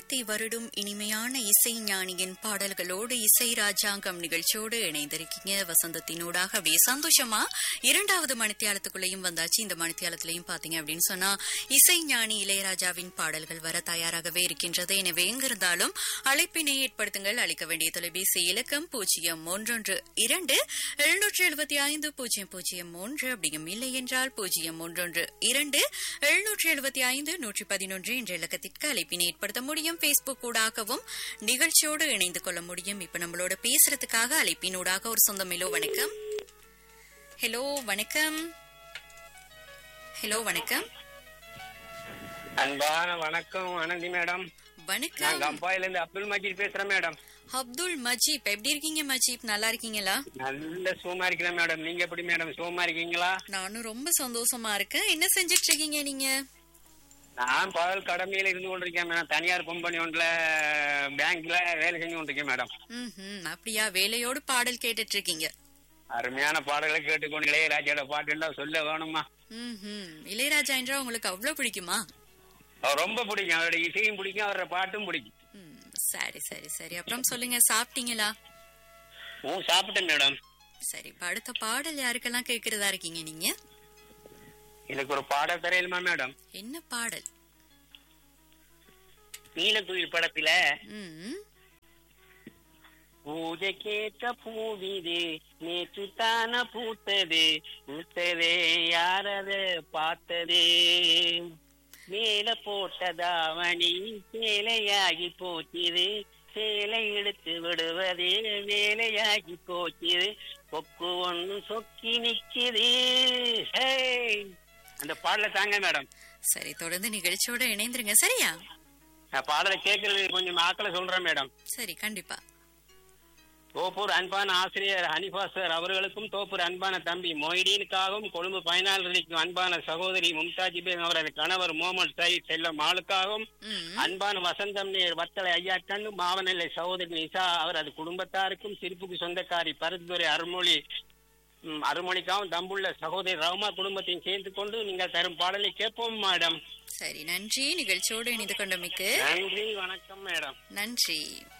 இதயத்தை வருடும் இனிமையான இசை ஞானியின் பாடல்களோடு இசை ராஜாங்கம் நிகழ்ச்சியோடு இணைந்திருக்கீங்க வசந்தத்தினூடாக அப்படியே சந்தோஷமா இரண்டாவது மணித்தியாலத்துக்குள்ளேயும் வந்தாச்சு இந்த மணித்தியாலத்திலையும் பாத்தீங்க அப்படின்னு சொன்னா இசை ஞானி இளையராஜாவின் பாடல்கள் வர தயாராகவே இருக்கின்றது எனவே எங்கிருந்தாலும் அழைப்பினை ஏற்படுத்துங்கள் அளிக்க வேண்டிய தொலைபேசி இலக்கம் பூஜ்ஜியம் ஒன்றொன்று இரண்டு எழுநூற்று எழுபத்தி ஐந்து பூஜ்ஜியம் பூஜ்ஜியம் மூன்று அப்படியும் இல்லை என்றால் பூஜ்ஜியம் ஒன்றொன்று இரண்டு எழுநூற்று எழுபத்தி ஐந்து நூற்றி பதினொன்று என்ற இலக்கத்திற்கு அழைப்பினை ஏற்படுத்த முடியும் பேஸ்புக் ஊடாகவும் நிகழ்ச்சியோடு இணைந்து கொள்ள முடியும் இப்ப நம்மளோட பேசுறதுக்காக அழைப்பினூடாக ஒரு சொந்தம் ஹலோ வணக்கம் ஹலோ வணக்கம் ஹலோ வணக்கம் அன்பான வணக்கம் ஆனந்தி மேடம் நான் வணக்கம் கம்பாயில இருந்து அப்துல் மஜீத் பேசுறேன் மேடம் அப்துல் மஜீப் எப்படி இருக்கீங்க மஜீப் நல்லா இருக்கீங்களா நல்ல சோமா இருக்கிறேன் மேடம் நீங்க எப்படி மேடம் சோமா இருக்கீங்களா நானும் ரொம்ப சந்தோஷமா இருக்கேன் என்ன செஞ்சிட்டு இருக்கீங்க நீங்க நான் பகல் கடமையில இருந்து கொண்டிருக்கேன் மேடம் தனியார் கம்பெனி ஒன்றுல பேங்க்ல வேலை செஞ்சு கொண்டிருக்கேன் மேடம் ம்ஹும். அப்படியா வேலையோடு பாடல் கேட்டுட்டு இருக்கீங்க அருமையான பாடல்களை கேட்டுக்கொண்டு இளையராஜாவோட பாட்டு எல்லாம் சொல்ல வேணுமா ம்ஹும். இளையராஜா என்றா உங்களுக்கு அவ்வளவு பிடிக்குமா அவர் ரொம்ப பிடிக்கும் அவரோட இசையும் பிடிக்கும் அவரோட பாட்டும் பிடிக்கும் ம், சரி சரி சரி அப்புறம் சொல்லுங்க சாப்பிட்டீங்களா ஓ சாப்பிட்டேன் மேடம் சரி இப்ப அடுத்த பாடல் யாருக்கெல்லாம் கேக்குறதா இருக்கீங்க நீங்க எனக்கு ஒரு பாடல் தெரியலுமா மேடம் என்ன பாடல் நீலக்குயில் படத்துல ம் பூஜை கேட்ட பூவிது நேற்று தான பூத்தது பூத்ததே யாரத பார்த்தது மேல போட்ட தாவணி சேலையாகி போச்சுது சேலை எடுத்து விடுவது வேலையாகி போச்சுது கொக்கு ஒண்ணு சொக்கி நிக்குது ஹே! அந்த பாடலை தாங்க மேடம் சரி தொடர்ந்து நிகழ்ச்சியோட இணைந்துருங்க சரியா நான் பாடலை கேட்கறது கொஞ்சம் ஆக்களை சொல்றேன் மேடம் சரி கண்டிப்பா தோப்பூர் அன்பான ஆசிரியர் ஹனிஃபா சார் அவர்களுக்கும் தோப்பூர் அன்பான தம்பி மொய்டீனுக்காகவும் கொழும்பு பயனாளர்களுக்கும் அன்பான சகோதரி மும்தாஜி பேகம் அவரது கணவர் முகமது சயீத் செல்லம் ஆளுக்காகவும் ம் அன்பான வசந்தம் நேர் வத்தலை ஐயா கண்ணு மாவனல்லை சகோதரி நிசா அவரது குடும்பத்தாருக்கும் சிரிப்புக்கு சொந்தக்காரி பருத்துறை அருள்மொழி ம், அருள்மொழிக்காகவும் தம்புள்ள சகோதரி ரவுமா குடும்பத்தையும் சேர்த்து கொண்டு நீங்கள் தரும் பாடலை கேட்போம் மேடம் சரி நன்றி நிகழ்ச்சியோடு இணைந்து கொண்டமைக்கு நன்றி வணக்கம் மேடம் நன்றி